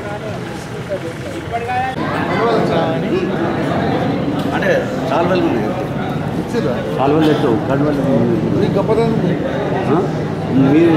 అంటే చాలా వేలు ఉంది ఇచ్చిరా చాలా వేలు తెచ్చు కడుపు నీ గొప్పదనం మీరు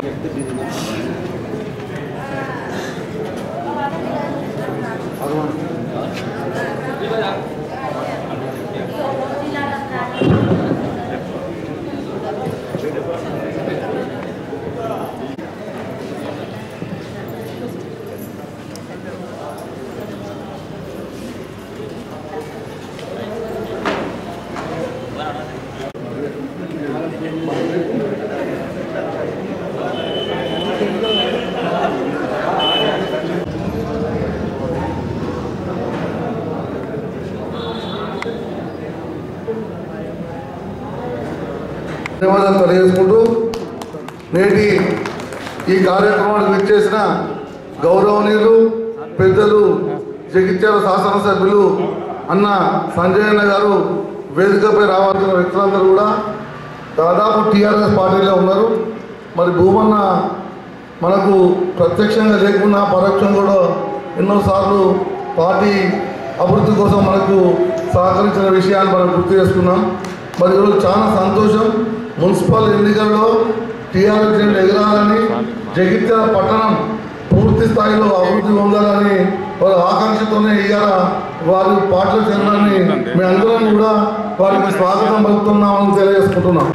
ధన్యవాదాలు తెలియజేసుకుంటూ నేటి ఈ కార్యక్రమానికి విచ్చేసిన గౌరవనీయులు పెద్దలు జగిత్యాల శాసనసభ్యులు అన్న సంజయ్ అన్న గారు వేదికపై రావాల్సిన వ్యక్తులందరూ కూడా దాదాపు టీఆర్ఎస్ పార్టీలో ఉన్నారు మరి భూమన్న మనకు ప్రత్యక్షంగా లేకున్నా పరోక్షంగా కూడా ఎన్నోసార్లు పార్టీ అభివృద్ధి కోసం మనకు సహకరించిన విషయాన్ని మనం గుర్తు చేసుకున్నాం మరి ఈరోజు చాలా సంతోషం మున్సిపల్ ఎన్నికల్లో టీఆర్ఎస్ జెండా ఎగరాలని జగిత్యాల పట్టణం పూర్తి స్థాయిలో అభివృద్ధి పొందాలని వారి ఆకాంక్షతోనే ఇవాళ వారి పార్టీలో చేరాలని మీ అందరం కూడా వారికి స్వాగతం పలుకుతున్నామని తెలియజేసుకుంటున్నాం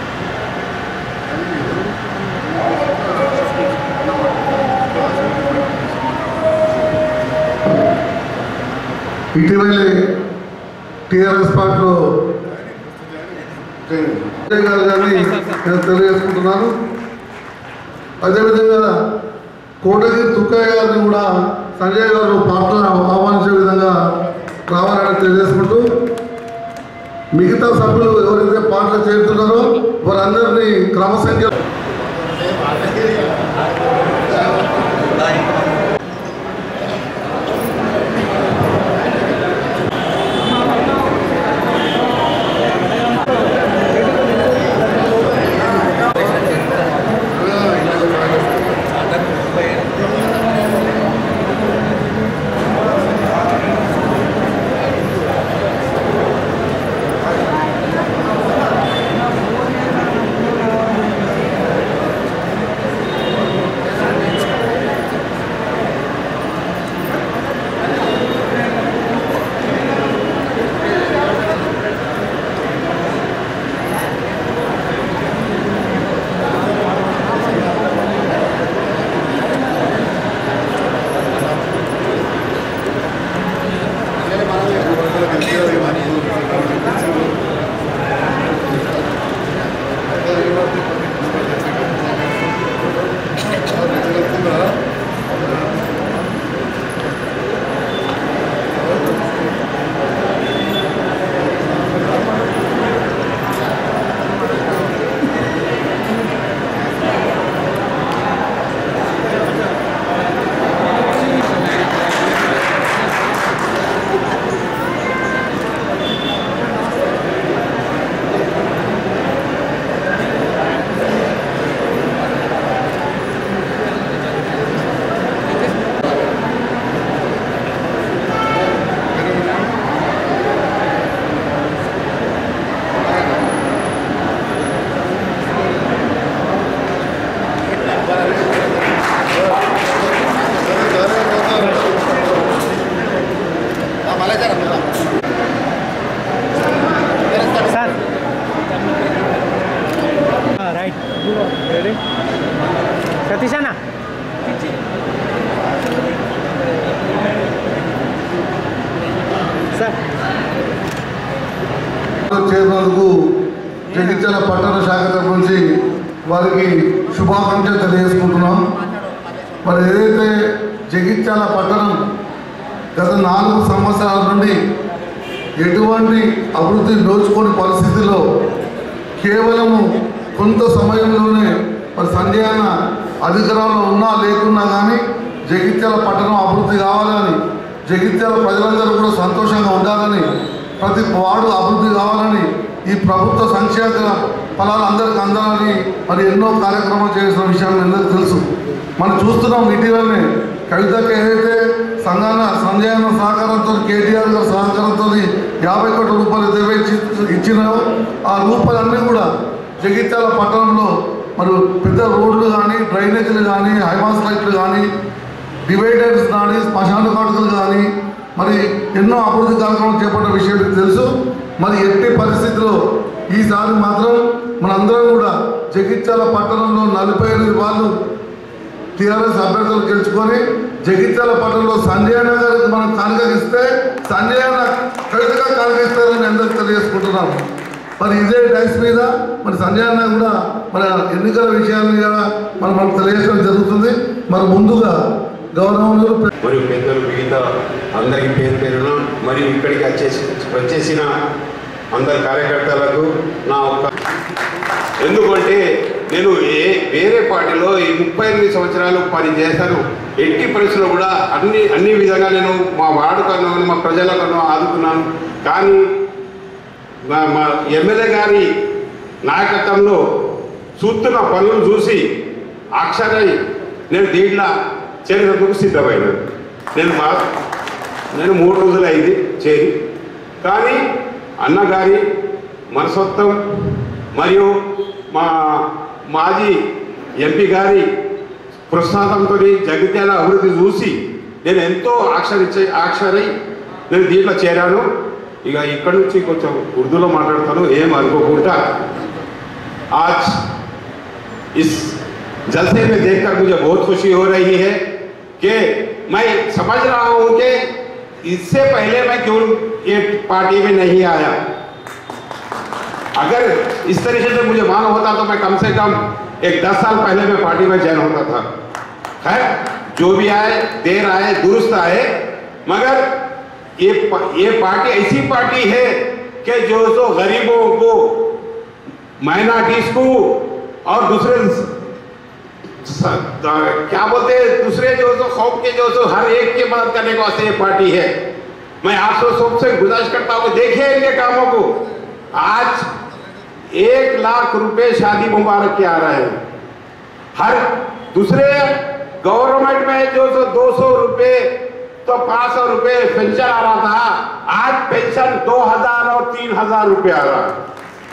ఇటీవలే టీఆర్ఎస్ పార్టీలో విజయ్ గారు గారిని నేను తెలియజేసుకుంటున్నాను అదేవిధంగా కోటగిరి తుక్కయ్య గారిని కూడా సంజయ్ గారు పార్టీలో ఆహ్వానించే విధంగా రావాలని తెలియజేసుకుంటూ మిగతా సభ్యులు ఎవరైతే పార్టీలో చేరుతున్నారో వారందరినీ క్రమసంఖ్య సార్ రైట్ రెడీ సతీష్ అన్న సార్ చేరినందుకు జగిత్యాల పట్టణ శాఖ తరఫు నుంచి వారికి శుభాకాంక్షలు తెలియజేసుకుంటున్నాం మరి ఏదైతే జగిత్యాల పట్టణం గత నాలుగు సంవత్సరాల నుండి ఎటువంటి అభివృద్ధి నోచుకోని పరిస్థితిలో కేవలము కొంత సమయంలోనే మరి సంజయ్ అన్న అధికారంలో ఉన్నా లేకున్నా కానీ జగిత్యాల పట్టణం అభివృద్ధి కావాలని జగిత్యాల ప్రజలందరూ కూడా సంతోషంగా ఉండాలని ప్రతి వార్డు అభివృద్ధి కావాలని ఈ ప్రభుత్వ సంక్షేమ ఫలాలు అందరికీ అందాలని మరి ఎన్నో కార్యక్రమాలు చేసిన విషయాన్ని అందరికీ తెలుసు మనం చూస్తున్నాం ఇటీవలనే కవితకి ఏదైతే సంఘాన సంజయన సహకారంతో కేటీఆర్ గారి సహకారంతో యాభై కోట్ల రూపాయలు ఏదైతే ఇచ్చి ఇచ్చినాయో ఆ రూపాయలన్నీ కూడా జగిత్యాల పట్టణంలో మరి పెద్ద రోడ్లు కానీ డ్రైనేజీలు కానీ హైమాస్ లైట్లు కానీ డివైడర్స్ కానీ శ్మశాన కాటుకలు కానీ మరి ఎన్నో అభివృద్ధి కార్యక్రమాలు చేపట్టిన విషయం మీకు తెలుసు మరి ఎట్టి పరిస్థితిలో ఈసారి మాత్రం మనందరం కూడా జగిత్యాల పట్టణంలో నలభై ఎనిమిది వాళ్ళు టీఆర్ఎస్ అభ్యర్థులు గెలుచుకొని జగిత్యాల పట్టణంలో సంజయ్ అన్న గారికి మనం కానుక ఇస్తే సంజయ్ అన్న కవితగా కానుక ఇస్తారని అందరికి తెలియజేసుకుంటున్నాం మరి ఇదే డైస్ మీద మరి సంజయ్ అన్న కూడా మన ఎన్నికల విషయాన్ని కూడా మనం మనకు తెలియజేయడం జరుగుతుంది మరి ముందుగా గౌరవములు మరియు పెద్దలు మిగతా అందరికీ పేరు పేరున మరియు ఇక్కడికి వచ్చేసి వచ్చేసిన అందరి కార్యకర్తలకు నా ఒక్క ఎందుకంటే నేను ఏ వేరే పార్టీలో ఈ ముప్పై ఎనిమిది సంవత్సరాలు పని చేశాను ఎట్టి పరిస్థితుల్లో కూడా అన్ని అన్ని విధంగా నేను మా వార్డు కన్నా మా ప్రజల కన్నా ఆదుకున్నాను కానీ మా మా ఎమ్మెల్యే గారి నాయకత్వంలో చూస్తున్న పనులను చూసి అక్షరై నేను దీంట్లో చేరేందుకు సిద్ధమైనాను నేను మా నేను మూడు రోజులు అయింది చేరి కానీ అన్నగారి మనసత్వం మరియు మా మాజీ ఎంపీ గారి ప్రోత్సాహంతో జగిత్యాల అభివృద్ధి చూసి నేను ఎంతో ఆక్షరించే ఆక్షరై నేను దీంట్లో చేరాను ఇక ఇక్కడి నుంచి కొంచెం ఉర్దూలో మాట్లాడతాను ఏం అనుకోకుండా आज इस जलसे में देखकर मुझे बहुत खुशी हो रही है कि मैं समझ रहा हूं कि इससे पहले मैं क्यों ये पार्टी में नहीं आया अगर इस तरीके से मुझे मालूम होता तो मैं कम से कम एक दस साल पहले मैं पार्टी में ज्वाइन होता था खैर जो भी आए देर आए दुरुस्त आए मगर ये प- ये पार्टी ऐसी पार्टी है कि जो सो गरीबों को माइनॉरिटीज को और दूसरे स- द- क्या बोलते हैं दूसरे जो सो खौफ के जो सो हर एक की मदद करने को वास्ते ये पार्टी है मैं आप सब सबसे गुजारिश करता हूँ देखिए इनके कामों को आज एक लाख रुपए शादी मुबारक के आ रहे हैं हर दूसरे गवर्नमेंट में जो सो दो सौ रुपये तो पाँच सौ रुपये पेंशन आ रहा था आज पेंशन दो हजार और तीन हजार रुपये आ रहा है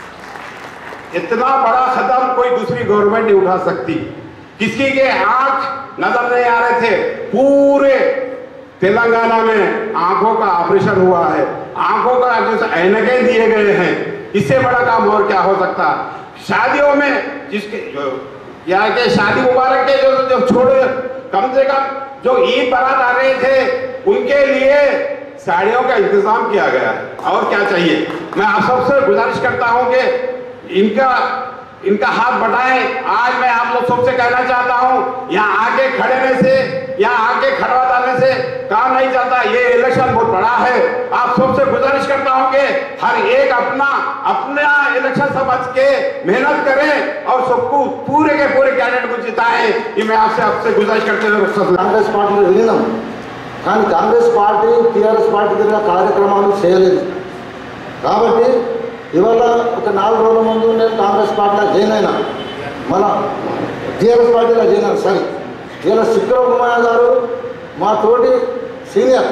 इतना बड़ा कदम कोई दूसरी गवर्नमेंट नहीं उठा सकती किसी के आंख नजर नहीं आ रहे थे पूरे तेलंगाना में आंखों का ऑपरेशन हुआ है आंखों का जो ऐनके दिए गए हैं इससे बड़ा काम और क्या हो सकता शादियों में जिसके जो यहाँ के शादी मुबारक के जो जो छोड़े कम से कम जो ईद बारात आ रहे थे उनके लिए साड़ियों का इंतजाम किया गया है और क्या चाहिए मैं आप सबसे गुजारिश करता हूं कि इनका इनका हाथ बढ़ाए आज मैं आप लोग सबसे कहना चाहता हूं यहाँ आके खड़े से यहाँ आके खड़वा डालने से काम नहीं चलता ये इलेक्शन बहुत बड़ा है आप सबसे गुजारिश करता हूं कि हर एक अपना अपना इलेक्शन समझ के मेहनत करें और सबको पूरे के पूरे कैंडिडेट को जिताएं ये मैं आपसे आपसे गुजारिश करते हुए रुखसत लेता हूं। కాంగ్రెస్ పార్టీలో విలీనం కానీ కాంగ్రెస్ పార్టీ టీఆర్ఎస్ పార్టీ దగ్గర కార్యక్రమాలు చేయలేదు కాబట్టి ఇవాళ ఒక నాలుగు రోజుల ముందు నేను కాంగ్రెస్ పార్టీలో జాయిన్ అయినా మన టీఆర్ఎస్ పార్టీలో జాయిన్ అయినా సరే ఇవాళ శుక్రకుమార్ గారు మా తోటి సీనియర్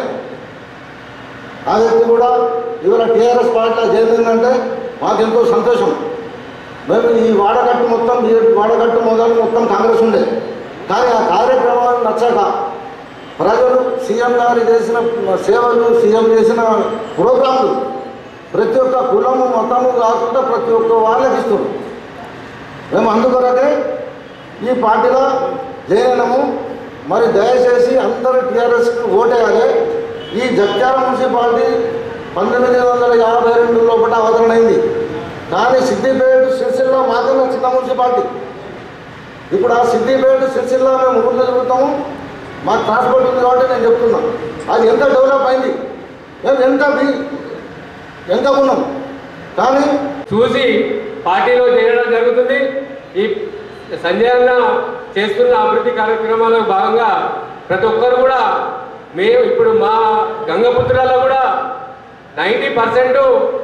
ఆ వ్యక్తి కూడా ఇవాళ టీఆర్ఎస్ పార్టీలో జాయిన్ అయిందంటే మాకెంతో సంతోషం మేము ఈ వాడగట్టు మొత్తం ఈ వాడగట్టు మొదలు మొత్తం కాంగ్రెస్ ఉండే కానీ ఆ కార్యక్రమాలు నచ్చాక ప్రజలు సీఎం గారు చేసిన సేవలు సీఎం చేసిన ప్రోగ్రాంలు ప్రతి ఒక్క కులము మతము కాకుండా ప్రతి ఒక్క వాళ్ళకి ఇస్తున్నారు మేము అందుకొరకే ఈ పార్టీలో జైనము మరి దయచేసి అందరూ టీఆర్ఎస్కి ఓటేయాలి ఈ జగ్త్యాల మున్సిపాలిటీ పంతొమ్మిది వందల యాభై రెండు లోపల అవతరణ అయింది కానీ సిద్దిపేట సిరిసిల్ల మాత్రమే చిన్న మున్సిపాలిటీ ఇప్పుడు ఆ సిద్దిపేట సిరిసిల్ల మేము ఊళ్ళో తిరుగుతాము మాకు ట్రాన్స్పోర్ట్ ఉంది కాబట్టి నేను చెప్తున్నా అది ఎంత డెవలప్ అయింది మేము ఎంత బి- ఎంత ఉన్నాం కానీ చూసి పార్టీలో చేరడం జరుగుతుంది ఈ సంజయ్ అన్న చేస్తున్న అభివృద్ధి కార్యక్రమాల్లో భాగంగా ప్రతి ఒక్కరు కూడా మేము ఇప్పుడు మా గంగపుత్రాల్లో కూడా నైంటీ పర్సెంట్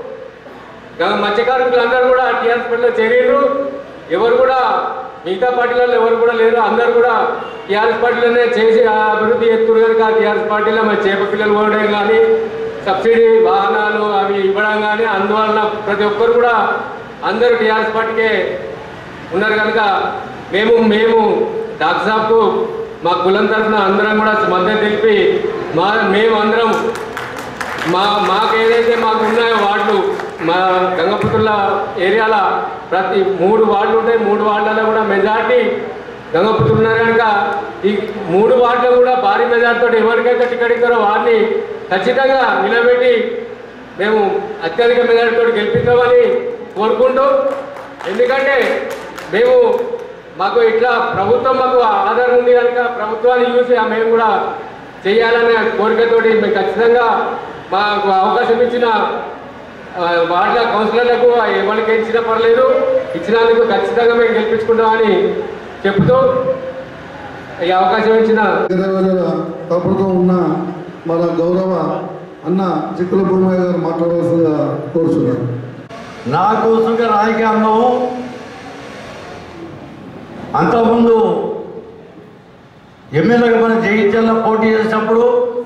మత్స్యకారులందరూ కూడా టీఆర్ఎస్ పార్టీలో చేరారు ఎవరు కూడా మిగతా పార్టీలలో ఎవరు కూడా లేరు అందరూ కూడా టీఆర్ఎస్ పార్టీలోనే చేసి ఆ అభివృద్ధి ఎత్తురు కనుక టీఆర్ఎస్ పార్టీలో మరి చేప పిల్లలు పోవడం కానీ సబ్సిడీ వాహనాలు అవి ఇవ్వడం కానీ అందువలన ప్రతి ఒక్కరు కూడా అందరూ టీఆర్ఎస్ పార్టీకే ఉన్నారు కనుక మేము మేము డాక్టర్ సాబ్కు మా కులం తరఫున అందరం కూడా మద్దతు తెలిపి మా మేము అందరం మా మాకు ఏదైతే మాకు ఉన్నాయో వార్డులు మా గంగపుత్రుల ఏరియాల ప్రతి మూడు వార్డులు ఉంటాయి మూడు వార్డులలో కూడా మెజార్టీ గంగపుత్రులు ఉన్నారు కనుక ఈ మూడు వార్డులు కూడా భారీ మెజార్టీతో ఎవరికైతే టికెట్ ఇస్తారో వారిని ఖచ్చితంగా నిలబెట్టి మేము అత్యధిక మెజార్టీతో గెలిపిద్దామని కోరుకుంటూ ఎందుకంటే మేము మాకు ఇట్లా ప్రభుత్వం మాకు ఆధారం ఉంది కనుక ప్రభుత్వాన్ని చూసి ఆ మేము కూడా చేయాలనే కోరికతోటి మేము ఖచ్చితంగా మాకు అవకాశం ఇచ్చిన ఆ, వార్డుల కౌన్సిలర్లకు ఎవరికి ఇచ్చినా పర్లేదు ఇచ్చినందుకు ఖచ్చితంగా మేము గెలిపించుకుంటామని చెప్తూ ఈ అవకాశం ఇచ్చిన రోజుల ప్రభుత్వం ఉన్న మన గౌరవ అన్న చిక్కుల భూమయ్య గారు మాట్లాడవలసిందిగా కోరుచున్నాను నా కోసంగా రాజకీయంలో అంతకుముందు ఎమ్మెల్యేగా మన జగిత్యాల పోటీ చేసినప్పుడు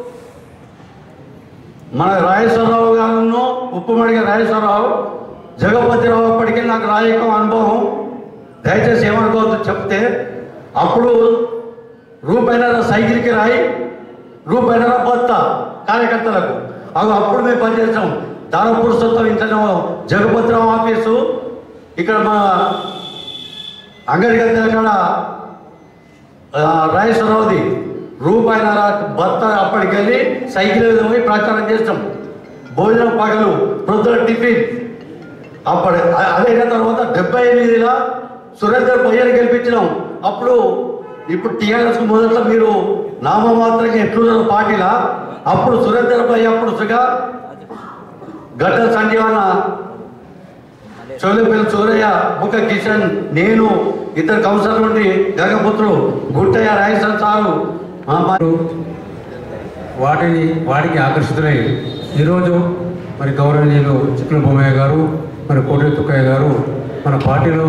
మన రాజేశ్వరరావు గారును ఉప్పుమడిగా రాజేశ్వరరావు జగపతిరావు అప్పటికి నాకు రాజకీయ అనుభవం దయచేసి ఏమనుకోవద్దు చెప్తే అప్పుడు రూపాయల సైకిల్కి రాయి రూపాయల బొత్త కార్యకర్తలకు అవి అప్పుడు మేము పనిచేస్తాం దానపూర్ సొంతం ఇంట్లో జగపతిరావు ఆఫీసు ఇక్కడ మా అంగడి గద్దెల కాడ ఆ, రాజేశ్వరరావుది రూపాయల భర్త అప్పటికి వెళ్ళి సైకిల్ మీద పోయి ప్రచారం చేస్తాం భోజనం పగలు ప్రొద్దున టిఫిన్ అప్పటి అ- అదైన తర్వాత డెబ్బై ఎనిమిదిలో సురేందర్ భయ్యని గెలిపించినాం అప్పుడు ఇప్పుడు టీఆర్ఎస్ మొదట్లో మీరు నామమాత్రంగా ఎట్లున్నారు పార్టీలా అప్పుడు సురేందర్ భయ్య అప్పుడు సుగా గడ్డ సంజీవన చోలేపల్లి సూరయ్య ముఖ కిషన్ నేను ఇద్దరు కౌన్సిలర్ నుండి గంగపుత్రులు గుట్టయ్య రాజేశ్వర సారు ఆ, మా- వాటిని వాటికి ఆకర్షితులై ఈరోజు మరి గౌరవనీయులు చిక్కుల బొమ్మయ్య గారు మరి కోటి తుక్కయ్య గారు మన పార్టీలో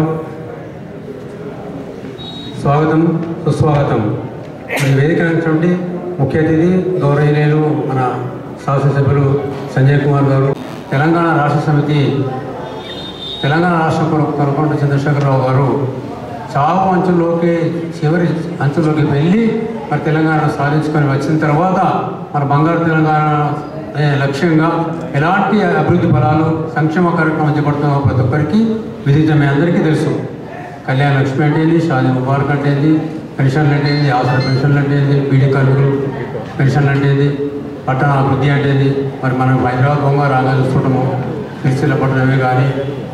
స్వాగతం సుస్వాగతం మరి వేదిక నుండి ముఖ్య అతిథి గౌరవనీయులు మన శాసనసభ్యులు సంజయ్ కుమార్ గారు తెలంగాణ రాష్ట్ర సమితి తెలంగాణ రాష్ట్ర కొరకు కొరకొండ చంద్రశేఖరరావు గారు చావు అంచుల్లోకి చివరి అంచుల్లోకి వెళ్ళి మరి తెలంగాణ సాధించుకొని వచ్చిన తర్వాత మన బంగారు తెలంగాణ అనే లక్ష్యంగా ఎలాంటి అభివృద్ధి ఫలాలు సంక్షేమ కార్యక్రమం చేపడుతున్న ప్రతి ఒక్కరికి విధించే మీ అందరికీ తెలుసు కళ్యాణ లక్ష్మి అంటే ఏంది షాదీ ముబారక్ అంటే ఏంది పెన్షన్లు అంటే ఏంది ఆసర పెన్షన్లు అంటే ఏంది బీడీ కార్మికులు పెన్షన్లు అంటే ఏంది పట్టణ అభివృద్ధి అంటే ఏంది మరి మనం హైదరాబాద్ బొమ్మ రాగా చూస్తుంటాము సిరిసిల్ల పట్టణమే కానీ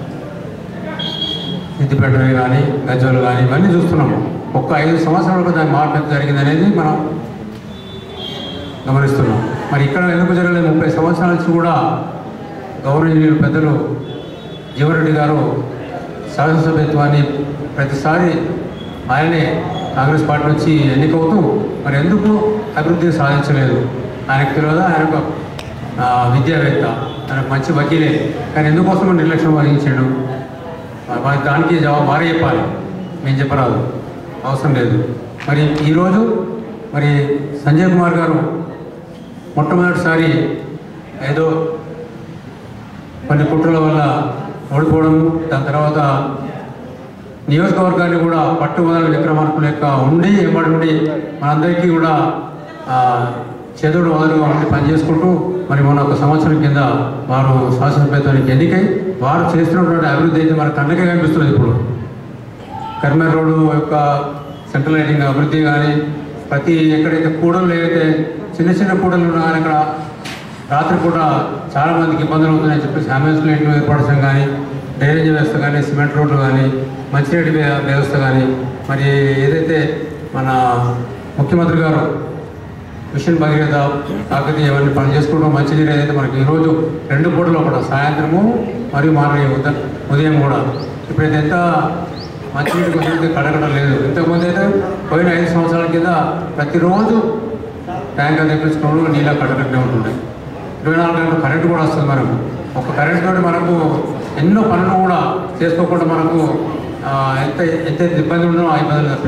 సిద్దిపేటమే కానీ గజ్వలు కానీ ఇవన్నీ చూస్తున్నాము ఒక్క ఐదు సంవత్సరాలకు దాని మార్పు ఎంత జరిగింది అనేది మనం గమనిస్తున్నాం మరి ఇక్కడ ఎందుకు జరగలేదు ముప్పై సంవత్సరాల నుంచి కూడా గౌరవనీయులు పెద్దలు జీవరెడ్డి గారు శాసనసభ్యత్వాన్ని ప్రతిసారి ఆయనే కాంగ్రెస్ పార్టీ నుంచి ఎన్నికవుతూ మరి ఎందుకు అభివృద్ధి సాధించలేదు ఆయనకు తెలియదు ఆయన ఒక ఆ, విద్యావేత్త ఆయనకు మంచి వకీలే కానీ ఎందుకోసం నిర్లక్ష్యం వహించాడు మరి వారికి దానికి జవాబు వారే చెప్పాలి మేము చెప్పరాదు అవసరం లేదు మరి ఈరోజు మరి సంజయ్ కుమార్ గారు మొట్టమొదటిసారి ఏదో కొన్ని కుట్రల వల్ల ఓడిపోవడం దాని తర్వాత నియోజకవర్గాన్ని కూడా పట్టుమదల విక్రమార్కుల యొక్క ఉండి ఎంబడి ఉండి మనందరికీ కూడా ఆ, చేదుడు మొదలుగా ఉండి పనిచేసుకుంటూ మరి మొన్న ఒక సంవత్సరం కింద వారు శాసనసభ్యత్వానికి ఎన్నికై వారు చేస్తున్నటువంటి అభివృద్ధి అయితే మన కళ్ళకే కనిపిస్తుంది ఇప్పుడు కర్మేర్ రోడ్డు యొక్క సెంట్రల్ లైటింగ్ అభివృద్ధి కానీ ప్రతి ఎక్కడైతే కూడలు ఏవైతే చిన్న చిన్న కూడలు ఉన్నా కానీ అక్కడ రాత్రిపూట చాలా మందికి ఇబ్బందులు అవుతున్నాయని చెప్పేసి అంబులెన్స్ లైట్లు ఏర్పరచడం కానీ డ్రైనేజ్ వ్యవస్థ కానీ సిమెంట్ రోడ్లు కానీ మంచినీటి వ్య- వ్యవస్థ కానీ మరి ఏదైతే మన ముఖ్యమంత్రి గారు మిషన్ భగీరథ కాకతీయ ఇవన్నీ పని చేసుకుంటూ మంచినీరు ఏదైతే మనకి ఈరోజు రెండు పూటలు కూడా సాయంత్రము మరియు మార్నింగ్ ఉద ఉదయం కూడా ఇప్పుడైతే ఎంత మంచినీటి కోసం కడగడం లేదు ఇంతకుముందు అయితే పోయిన ఐదు సంవత్సరాల కింద ప్రతిరోజు ట్యాంకర్ తెప్పించుకోవడం నీళ్ళ కడగట్టే ఉంటుండే ఇరవై నాలుగు గంటలు కరెంట్ కూడా వస్తుంది మనకు ఒక కరెంట్ తోటి మనకు ఎన్నో పనులు కూడా చేసుకోకుండా మనకు ఆ, ఎంత ఎంత ఇబ్బంది ఉండో ఆ ఇబ్బందులు తప్పినాయి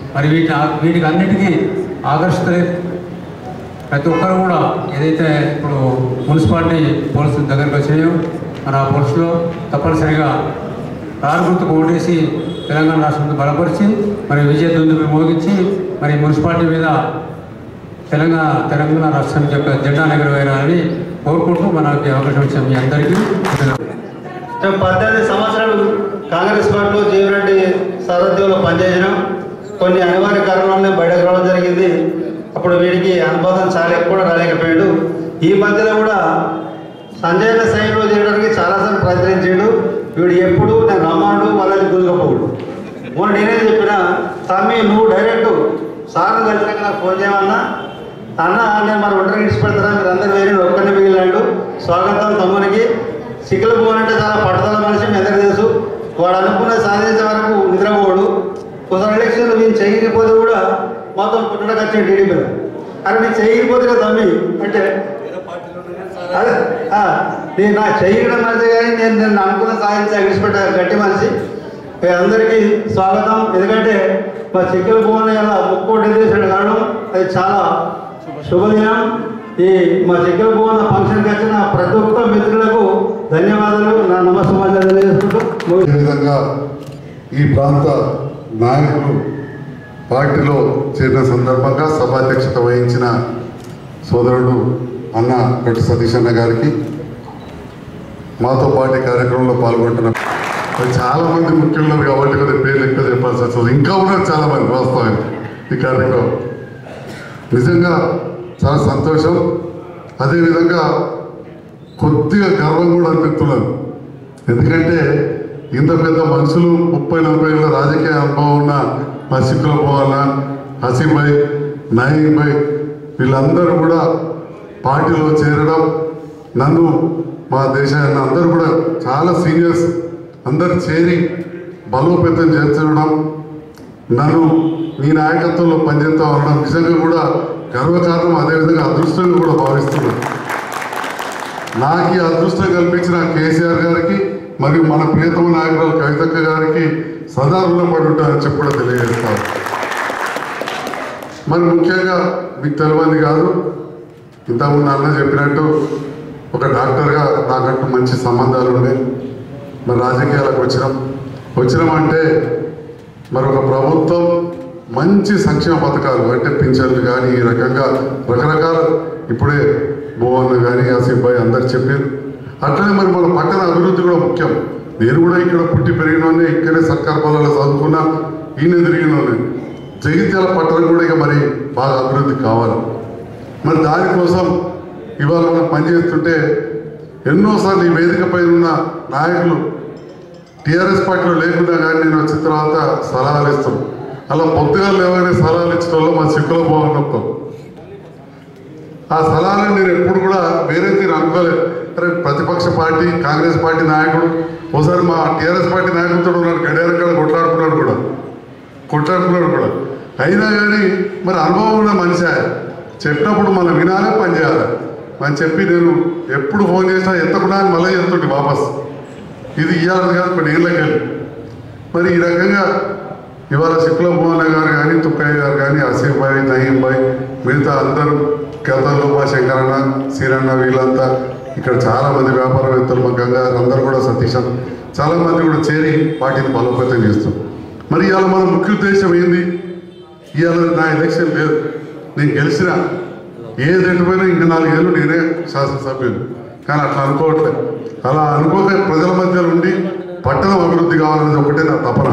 మరి వీటి వీటికి అన్నిటికీ ఆకర్షితులై ప్రతి ఒక్కరు కూడా ఏదైతే ఇప్పుడు మున్సిపాలిటీ పోలీసుల దగ్గరకు వచ్చినాయో మరి ఆ పోలీసులో తప్పనిసరిగా రారు గుర్తుకు ఓటేసి తెలంగాణ రాష్ట్రంతో బలపరిచి మరి విజయ దుందుబి మోగించి మరి మున్సిపాలిటీ మీద తెలంగాణ తెలంగాణ రాష్ట్రానికి యొక్క జెండా ఎగరవేయాలని కోరుకుంటూ మనకి అవకాశం ఇచ్చిన మీ అందరికీ మేము పద్దెనిమిది సంవత్సరాలు కాంగ్రెస్ పార్టీలో జీవరెడ్డి సారథ్యంలో పనిచేసినాం కొన్ని అనివార్య కారణాలను బయటకు రావడం జరిగింది అప్పుడు వీడికి అనుబంధం చాలా ఎక్కువ రాలేకపోయాడు ఈ మధ్యలో కూడా సంజయ్ సైన్లో చేయడానికి చాలాసార్లు ప్రయత్నించాడు వీడు ఎప్పుడు నేను రమ్మాడు వాళ్ళని గుంజుకపోడు మొన్న నేనే చెప్పిన తమ్మి నువ్వు డైరెక్ట్ సార్ని కలిసినాక నాకు ఫోన్ చేయమన్నా అన్న నేను మరి ఒంటరి ఇడిచి పెడతారా మీరు అందరు వేరే ఒక్కరిని మిగిలినాడు స్వాగతం తమ్మునికి సిక్కులు పోవాలంటే చాలా పట్టుదల మనిషి మీ అందరికీ తెలుసు వాడు అనుకున్న సాధించే వరకు నిద్రపోడు ఒకసారి ఎలక్షన్లు నేను చేయకపోతే కూడా మొత్తం పుట్టడానికి వచ్చిన టీడీపీ అరే నేను చేయకపోతే కదా తమ్మి అంటే అదే ఆ, నేను నా చేయడం మనిషి కానీ నేను నేను అనుకున్న సాధించి అగిడిచిపెట్ట గట్టి మనిషి మీ అందరికీ స్వాగతం ఎందుకంటే మా చిక్కల భువన్ ఇలా ముక్కోటి చేసిన కారణం అది చాలా శుభదినం ఈ మా చిక్కల భువన్ ఫంక్షన్కి వచ్చిన ప్రతి ఒక్క మిత్రులకు ధన్యవాదాలు నా నమస్కారం తెలియజేసుకుంటూ ముగి- అదేవిధంగా ఈ ప్రాంత నాయకులు పార్టీలో చేరిన సందర్భంగా సభాధ్యక్షత వహించిన సోదరుడు అన్న గట్టు సతీష్ అన్న గారికి మాతో పాటు ఈ కార్యక్రమంలో పాల్గొంటున్న మరి చాలా మంది ముఖ్యులు ఉన్నారు కాబట్టి కొద్దిగా పేర్లు ఎక్కువ చెప్పాల్సి వస్తుంది ఇంకా ఉన్నారు చాలా మంది వాస్తవానికి ఈ కార్యక్రమం నిజంగా చాలా సంతోషం అదేవిధంగా కొద్దిగా గర్వం కూడా అనిపిస్తున్నది ఎందుకంటే ఇంత పెద్ద మనుషులు ముప్పై నలభై ఏళ్ళ రాజకీయ అనుభవం ఉన్న మా సిక్కుల పోవాల హసీం భాయ్ నయీం భాయ్ వీళ్ళందరూ కూడా పార్టీలో చేరడం నన్ను మా దేశాన్ని అందరూ కూడా చాలా సీనియర్స్ అందరు చేరి బలోపేతం చేర్చడం నన్ను నీ నాయకత్వంలో పనిచేస్తా ఉండడం నిజంగా కూడా గర్వకారణం అదేవిధంగా అదృష్టంగా కూడా భావిస్తున్నాను నాకు ఈ అదృష్టం కల్పించిన కేసీఆర్ గారికి మరియు మన ప్రియతమ నాయకురాలు కవితక్క గారికి సదా రుణపడి ఉంటారని చెప్పి కూడా తెలియజేస్తాను మరి ముఖ్యంగా మీకు తెలియంది కాదు ఇంతకుముందు అన్న చెప్పినట్టు ఒక డాక్టర్గా నాకంటూ మంచి సంబంధాలు ఉన్నాయి మరి రాజకీయాలకు వచ్చినాం వచ్చినామంటే మరి ఒక ప్రభుత్వం మంచి సంక్షేమ పథకాలు అంటే పింఛన్లు కానీ ఈ రకంగా రకరకాల ఇప్పుడే భువన్ కానీ ఆసిఫ్ భాయ్ అందరు చెప్పారు అట్లనే మరి మన పట్టణ అభివృద్ధి కూడా ముఖ్యం నేను కూడా ఇక్కడ పుట్టి పెరిగినోనే ఇక్కడే సర్కార్ పొలాల్లో చదువుకున్నా ఈయన తిరిగినోనే జగిత్యాల పట్టణం కూడా ఇక మరి బాగా అభివృద్ధి కావాలి మరి దానికోసం ఇవాళ మనం పనిచేస్తుంటే ఎన్నోసార్లు ఈ వేదిక పైన ఉన్న నాయకులు టీఆర్ఎస్ పార్టీలో లేకుండా కానీ నేను వచ్చిన తర్వాత సలహాలు ఇస్తాం అలా పొద్దుగా లేవగానే సలహాలు ఇచ్చడం వల్ల మా సిక్కులో పోవాలనుకో ఆ సలహాలను నేను ఎప్పుడు కూడా వేరే తీరు అనుకోలేదు అరే ప్రతిపక్ష పార్టీ కాంగ్రెస్ పార్టీ నాయకుడు ఒకసారి మా టీఆర్ఎస్ పార్టీ నాయకులతో ఉన్నాడు గడియారం కాడ కొట్లాడుకున్నాడు కూడా కొట్లాడుకున్నాడు కూడా అయినా కానీ మరి అనుభవం ఉన్న మనిషి ఆయన. చెప్పినప్పుడు మనం వినాలి పని చేయాలి అని చెప్పి నేను ఎప్పుడు ఫోన్ చేసినా ఎత్తకుండా అని మళ్ళీ చెప్తుంటే వాపస్ ఇది ఇవ్వాలి కాదు కొన్ని ఏళ్ళకి వెళ్ళి మరి ఈ రకంగా ఇవాళ శుక్ల మోహన్ గారు కానీ తుక్కయ్య గారు కానీ ఆసిఫ్ భాయ్ నయీం భాయ్ మిగతా అందరూ గతంలో మా శంకరన్న సీరన్న వీళ్ళంతా ఇక్కడ చాలా మంది వ్యాపారవేత్తలు మా గంగారు అందరూ కూడా సతీష్ అన్న చాలా మంది కూడా చేరి పార్టీని బలోపేతం చేస్తాం మరి ఇవాళ మన ముఖ్య ఉద్దేశం ఏంది ఇవాళ నా ఎలక్షన్ లేదు నేను గెలిచిన ఏది ఎటుపోయినా ఇంకా నాలుగేళ్ళు నేనే శాసనసభ్యులు కానీ అట్లా అనుకోవట్లేదు అలా అనుకోక ప్రజల మధ్యలో ఉండి పట్టణం అభివృద్ధి కావాలనేది ఒకటే నా తపన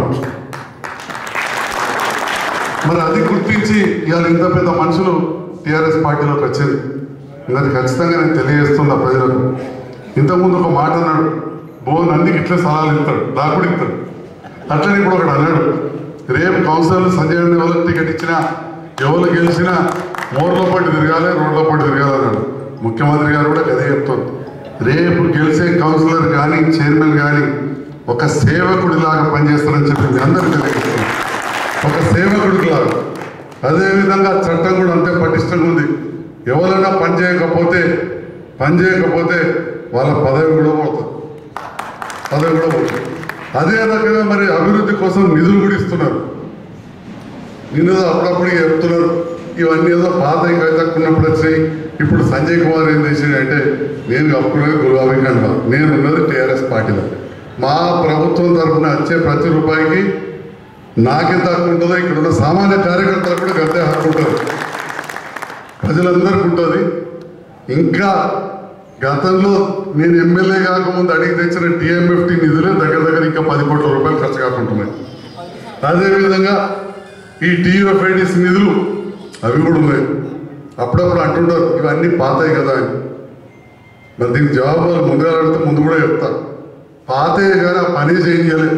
మరి అది గుర్తించి ఇవాళ ఇంత పెద్ద మనుషులు టీఆర్ఎస్ పార్టీలోకి వచ్చింది అది ఖచ్చితంగా నేను తెలియజేస్తున్నా ప్రజలకు ఇంతకుముందు ఒక మాట అన్నాడు భువన్ అన్నికి ఇట్లే సలహాలు ఇస్తాడు నాకు కూడా ఇస్తాడు అట్లనే ఇప్పుడు ఒకడు అన్నాడు రేపు కౌన్సిలర్ సంజయ్ అన్న వాళ్ళకి టికెట్ ఇచ్చినా ఎవరు గెలిచినా మోర్ల పాటు తిరగాలి రోడ్ల పాటు తిరగాలి అన్నాడు ముఖ్యమంత్రి గారు కూడా అదే చెప్తారు రేపు గెలిచే కౌన్సిలర్ కానీ చైర్మన్ కానీ ఒక సేవకుడిలాగా పనిచేస్తారని చెప్పి మీ అందరికీ తెలియజేస్తున్నాను ఒక సేవకుడిలాగా అదేవిధంగా చట్టం కూడా అంతే పటిష్టంగా ఉంది ఎవరైనా పని చేయకపోతే పని చేయకపోతే వాళ్ళ పదవి కూడా పోతుంది పదవి కూడా పోతుంది అదే రకంగా మరి అభివృద్ధి కోసం నిధులు కూడా ఇస్తున్నారు నిన్న అప్పుడప్పుడు చెప్తున్నారు ఇవన్నీ ఏదో పాత కవితక్కున్నప్పుడు వచ్చినాయి ఇప్పుడు సంజయ్ కుమార్ ఏం చేసిండు అంటే నేను కప్పుకునేది గులాబీ కండ నేను ఉన్నది టీఆర్ఎస్ పార్టీలో మా ప్రభుత్వం తరఫున వచ్చే ప్రతి రూపాయికి నాకెంత హక్కు ఉంటుందో ఇక్కడ ఉన్న సామాన్య కార్యకర్తలకు కూడా గంతే హక్కు ఉంటుంది ప్రజలందరికీ ఉంటుంది ఇంకా గతంలో నేను ఎమ్మెల్యే కాకముందు అడిగి తెచ్చిన టీఎంఎఫ్టీ నిధులే దగ్గర దగ్గర ఇంకా పది కోట్ల రూపాయలు ఖర్చు కాకుంటున్నాయి అదేవిధంగా ఈ టీఎఫ్ఐడిస్ నిధులు అవి కూడా ఉన్నాయి అప్పుడప్పుడు అంటుంటారు ఇవన్నీ పాతాయి కదా అని మరి దీనికి జవాబు వాళ్ళు ముందుగా అడిగితే ముందు కూడా చెప్తా పాతయ్య కానీ ఆ పని చేయలేదు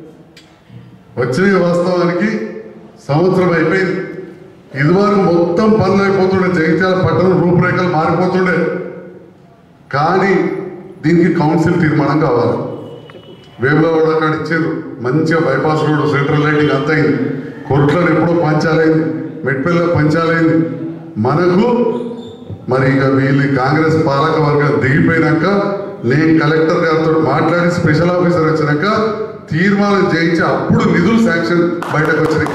వచ్చిన వాస్తవానికి సంవత్సరం అయిపోయింది ఇదివరకు మొత్తం పనులు అయిపోతుండే జగిత్యాల పట్టణం రూపురేఖలు మారిపోతుండే కానీ దీనికి కౌన్సిల్ తీర్మానం కావాలి వేములవాడ అక్కడ ఇచ్చారు మంచిగా బైపాస్ రోడ్ సెంట్రల్ లైటింగ్ అంత అయింది కొరట్లను ఎప్పుడో పంచాలైంది మెట్పల్లిలో పంచాలైంది మనకు మరి ఇక వీళ్ళు కాంగ్రెస్ పాలక వర్గం దిగిపోయినాక నేను కలెక్టర్ గారితో మాట్లాడి స్పెషల్ ఆఫీసర్ వచ్చినాక తీర్మానం చేయించి అప్పుడు నిధులు శాంక్షన్ బయటకు వచ్చినాయి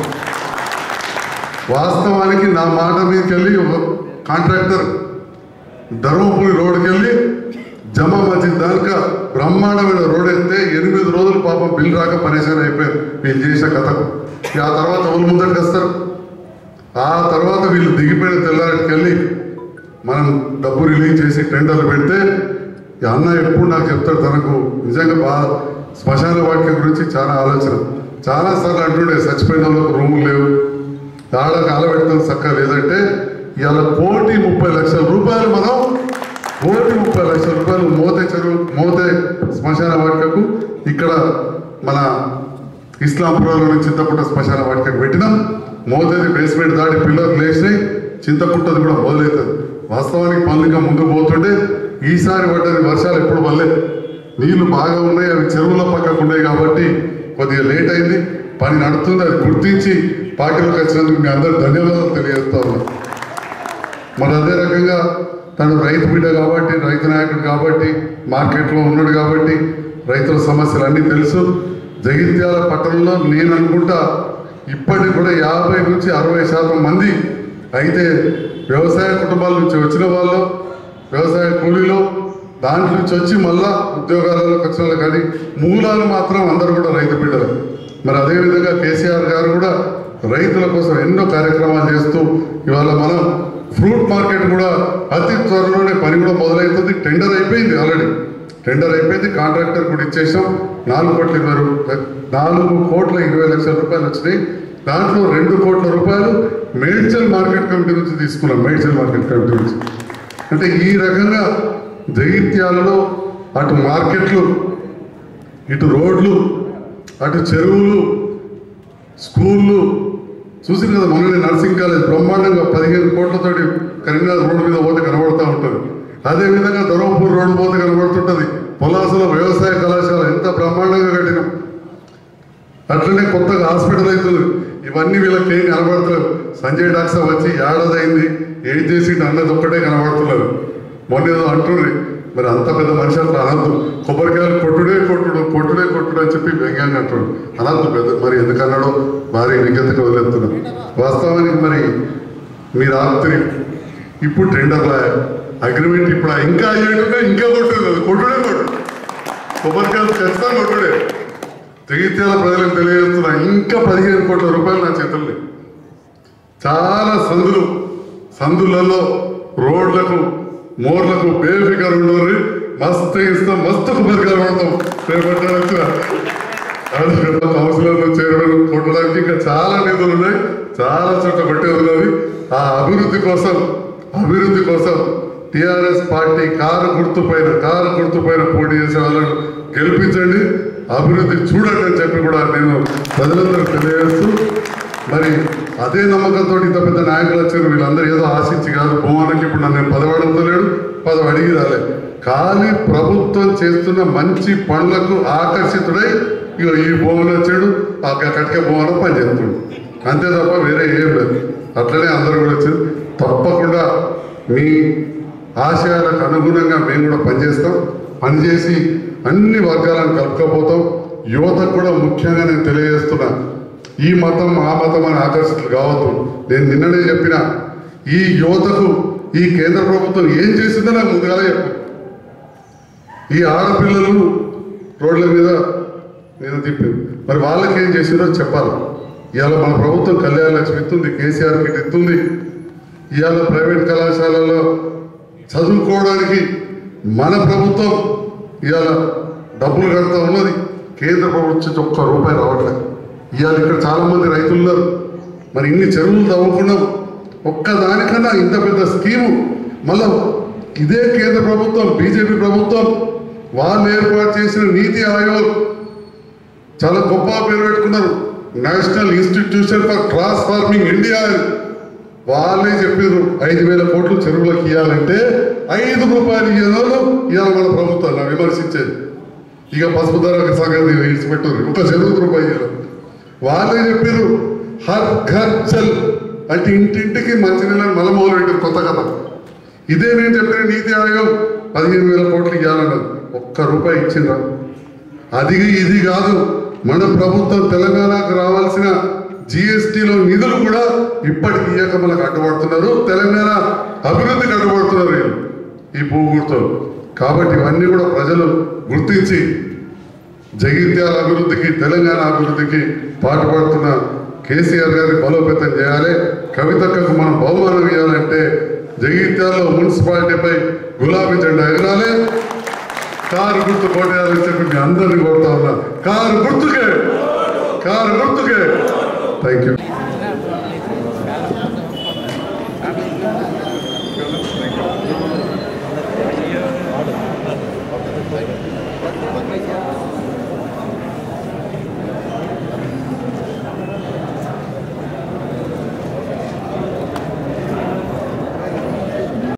వాస్తవానికి నా మాట మీదకి వెళ్ళి ఒక కాంట్రాక్టర్ ధర్మపురి రోడ్కి వెళ్ళి జమా మస్జిద్ దాకా బ్రహ్మాండమైన రోడ్ ఎత్తే ఎనిమిది రోజులు పాపం బిల్ రాక పరేషాన్ అయిపోయారు వీళ్ళు చేసిన కథకు ఇక ఆ తర్వాత వాళ్ళు ముందరికి వస్తారు ఆ తర్వాత వీళ్ళు దిగిపోయిన తెల్లారికి వెళ్ళి మనం డబ్బు రిలీజ్ చేసి టెండర్లు పెడితే ఈ అన్న ఎప్పుడు నాకు చెప్తాడు తనకు నిజంగా బాగా శ్మశాన వాక్య గురించి చాలా ఆలోచన చాలా సార్లు అంటుండే చచ్చిపోయిన వాళ్ళకు రూములు లేవు ఆడ కాలబెడతాం చక్కగా లేదంటే ఇవాళ కోటి ముప్పై లక్షల రూపాయలు మనం కోటి ముప్పై లక్షల రూపాయలు మోతే చెరువు మోతే శ్మశాన వాటికకు ఇక్కడ మన ఇస్లాంపురంలో నుంచి చింతపుట్ట శ్మశాన వాటికకు పెట్టినాం మోతేది బేస్మెంట్ దాటి పిల్లర్లు లేచినాయి చింతపుట్టది కూడా మొదలవుతుంది వాస్తవానికి పనులు ఇంకా ముందు పోతుంటే ఈసారి పడ్డది వర్షాలు ఎప్పుడు పడలే నీళ్లు బాగా ఉన్నాయి అవి చెరువుల పక్కకు ఉన్నాయి కాబట్టి కొద్దిగా లేట్ అయింది పని నడుతుంది అది గుర్తించి పార్టీలోకి వచ్చినందుకు మీ అందరూ ధన్యవాదాలు తెలియజేస్తా ఉన్నాను మరి అదే రకంగా తను రైతు బిడ్డ కాబట్టి రైతు నాయకుడు కాబట్టి మార్కెట్లో ఉన్నాడు కాబట్టి రైతుల సమస్యలు అన్నీ తెలుసు జగిత్యాల పట్టణంలో నేను అనుకుంటా ఇప్పటికి కూడా యాభై నుంచి అరవై శాతం మంది అయితే వ్యవసాయ కుటుంబాల నుంచి వచ్చిన వాళ్ళు వ్యవసాయ కూలీలు దాంట్లో నుంచి వచ్చి మళ్ళా ఉద్యోగాలకు వచ్చిన వాళ్ళు కానీ మూలాలు మాత్రం అందరూ కూడా రైతు బిడ్డలు మరి అదేవిధంగా కేసీఆర్ గారు కూడా రైతుల కోసం ఎన్నో కార్యక్రమాలు చేస్తూ ఇవాళ మనం ఫ్రూట్ మార్కెట్ కూడా అతి త్వరలోనే పని కూడా మొదలవుతుంది టెండర్ అయిపోయింది ఆల్రెడీ టెండర్ అయిపోయింది కాంట్రాక్టర్ కూడా ఇచ్చేసాం నాలుగు కోట్ల ఇరవై రూ- నాలుగు కోట్ల ఇరవై లక్షల రూపాయలు వచ్చినాయి దాంట్లో రెండు కోట్ల రూపాయలు మేడ్చల్ మార్కెట్ కమిటీ నుంచి తీసుకున్నాం మేడ్చల్ మార్కెట్ కమిటీ నుంచి అంటే ఈ రకంగా జగిత్యాలలో అటు మార్కెట్లు ఇటు రోడ్లు అటు చెరువులు స్కూళ్ళు చూసి కదా మొన్న నర్సింగ్ కాలేజ్ బ్రహ్మాండంగా పదిహేను కోట్లతోటి కరీంనగర్ రోడ్డు మీద పోతే కనబడుతూ ఉంటుంది అదేవిధంగా ధర్మపూర్ రోడ్డు పోతే కనబడుతుంటుంది పొలాసలో వ్యవసాయ కళాశాల ఎంత బ్రహ్మాండంగా కట్టినాం అట్లనే కొత్తగా హాస్పిటల్ అవుతుంది ఇవన్నీ వీళ్ళకి ఏం కనబడతలేవు సంజయ్ డాక్టర్ వచ్చి ఏడాది అయింది ఏం చేసి అన్నది ఒక్కటే కనబడుతున్నారు మొన్న ఏదో అంటుండ్రి మరి అంత పెద్ద మనిషి అట్లా అనద్దు కొబ్బరికాయలు కొట్టుడే కొట్టుడు కొట్టుడే కొట్టుడు అని చెప్పి వ్యంగ్యంగా అంటాడు అనద్దు పెద్ద మరి ఎందుకన్నాడో భారీ విజ్ఞతగా వదిలేస్తున్నాం వాస్తవానికి మరి మీ రాత్రి ఇప్పుడు టెండర్ల అగ్రిమెంట్ ఇప్పుడు ఇంకా అయ్యేట్టుగా ఇంకా కొట్టుడు కొట్టుడే కొట్టు కొబ్బరికాయలు ఖచ్చితంగా కొట్టుడే జగిత్యాల ప్రజలకు తెలియజేస్తున్నా ఇంకా పదిహేను కోట్ల రూపాయలు నా చేతుల్లో చాలా సందులు సందులలో రోడ్లకు మోర్లకు బేఫికర్ ఉండరు మస్తు ఇస్తాం మస్తు కొబ్బరికాయలు పడతాం రేపటి వచ్చిన కౌన్సిలర్లు చైర్మన్ కొట్టడానికి ఇంకా చాలా నిధులు ఉన్నాయి చాలా చోట్ల పెట్టి ఉన్నది ఆ అభివృద్ధి కోసం అభివృద్ధి కోసం టిఆర్ఎస్ పార్టీ కారు గుర్తు పైన కారు గుర్తు పైన పోటీ చేసే వాళ్ళను గెలిపించండి అభివృద్ధి చూడండి అని చెప్పి కూడా నేను ప్రజలందరూ తెలియజేస్తూ మరి అదే నమ్మకంతో ఇంత పెద్ద నాయకులు వచ్చారు వీళ్ళందరూ ఏదో ఆశించి కాదు భూమానికి ఇప్పుడు నన్ను పదవడంతో లేడు పదవి అడిగి రాలే కానీ ప్రభుత్వం చేస్తున్న మంచి పనులకు ఆకర్షితుడై ఇగో ఈ భూమన వచ్చాడు ఆ కటిక భూమన పనిచేస్తాడు అంతే తప్ప వేరే ఏం లేదు అట్లనే అందరూ కూడా వచ్చారు తప్పకుండా మీ ఆశయాలకు అనుగుణంగా మేము కూడా పనిచేస్తాం పనిచేసి అన్ని వర్గాలను కలుపుకోపోతాం యువతకు కూడా ముఖ్యంగా నేను తెలియజేస్తున్నా ఈ మతం ఆ మతం అని ఆకర్షితులు కావద్దు నేను నిన్ననే చెప్పిన ఈ యువతకు ఈ కేంద్ర ప్రభుత్వం ఏం చేసిందో నాకు ముందుగానే చెప్పు ఈ ఆడపిల్లలు రోడ్ల మీద నేను తిప్పాను మరి వాళ్ళకి ఏం చేసిందో చెప్పాలి ఇవాళ మన ప్రభుత్వం కళ్యాణ లక్ష్మి ఇస్తుంది కేసీఆర్ కిట్ ఇస్తుంది ఇవాళ ప్రైవేట్ కళాశాలలో చదువుకోవడానికి మన ప్రభుత్వం ఇవాళ డబ్బులు కడతా ఉన్నది కేంద్ర ప్రభుత్వం నుంచి ఒక్క రూపాయి రావట్లేదు ఇవాళ ఇక్కడ చాలా మంది రైతులు ఉన్నారు మరి ఇన్ని చెరువులు తవ్వుకున్నాం ఒక్క దానికన్నా ఇంత పెద్ద స్కీము మళ్ళా ఇదే కేంద్ర ప్రభుత్వం బీజేపీ ప్రభుత్వం వాళ్ళు ఏర్పాటు చేసిన నీతి ఆయోగ్ చాలా గొప్ప పేరు పెట్టుకున్నారు National Institution for Transforming India అని. వాళ్ళే చెప్పారు ఐదు వేల కోట్లు చెరువులకు ఇవ్వాలంటే ఐదు రూపాయలు ఇవ్వను ఇవాళ మన ప్రభుత్వాన్ని విమర్శించేది ఇక పసుపు ధర సంగతి విడిచిపెట్టారు ఒక చెరువు రూపాయి ఇవ్వరు వాళ్ళే చెప్పారు హర్ ఘర్ జల్ అంటే ఇంటింటికి మంచినీళ్ళని మల మొదలు పెట్టారు కొత్త కథ ఇదే నేను చెప్పిన నీతి ఆయోగ్ పదిహేను వేల కోట్లు ఇవ్వాలన్నది ఒక్క రూపాయి ఇచ్చిండ్రా అది ఇది కాదు మన ప్రభుత్వం తెలంగాణకు రావాల్సిన జిఎస్టిలో నిధులు కూడా ఇప్పటికి ఇయ్యక మనకు అడ్డుపడుతున్నారు తెలంగాణ అభివృద్ధికి అడ్డుపడుతున్నారు వీళ్ళు ఈ భూగుర్తో కాబట్టి ఇవన్నీ కూడా ప్రజలు గుర్తించి జగిత్యాల అభివృద్ధికి తెలంగాణ అభివృద్ధికి పాటుపడుతున్న కేసీఆర్ గారిని బలోపేతం చేయాలి కవితక్కకు మనం బహుమానం ఇవ్వాలంటే జగిత్యాలలో మున్సిపాలిటీపై గులాబీ జెండా ఎగరాలి కారు గుర్తు కొట్టేయాలని చెప్పి మీ అందరినీ కోరుతా ఉన్నా కారు గుర్తుకే కారు గుర్తుకే థ్యాంక్ యూ